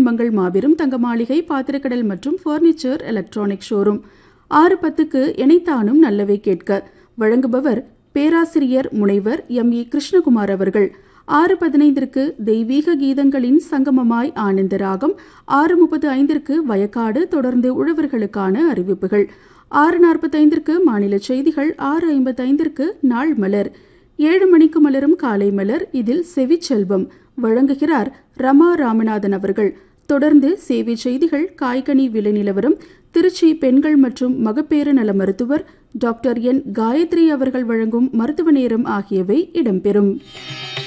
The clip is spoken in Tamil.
மங்கள் மாபெரும் தங்க மாளிகை பாத்திரக்கடல் மற்றும் ஃபர்னிச்சர் எலக்ட்ரானிக் ஷோரூம் ஆறு பத்துக்கு இணைத்தானும் நல்லவை கேட்க வழங்குபவர் பேராசிரியர் முனைவர் எம் இ கிருஷ்ணகுமார் அவர்கள் ஆறு பதினைந்திற்கு தெய்வீக கீதங்களின் சங்கமமாய் ஆனந்த ராகம் ஆறு முப்பது ஐந்திற்கு வயக்காடு தொடர்ந்து உழவர்களுக்கான அறிவிப்புகள் ஆறு நாற்பத்தைந்திற்கு மாநில செய்திகள் ஆறு ஐம்பத்தைந்திற்கு நாள் மலர் ஏழு மணிக்கு மலரும் காலை மலர் இதில் செவிச்செல்வம் வழங்குகிறார் ரமா ராமநாதன் அவர்கள் தொடர்ந்து சேவை செய்திகள் காய்கனி விலை நிலவரம் திருச்சி பெண்கள் மற்றும் மகப்பேறு நல மருத்துவர் டாக்டர் என் காயத்ரி அவர்கள் வழங்கும் மருத்துவ நேரம் ஆகியவை இடம்பெறும்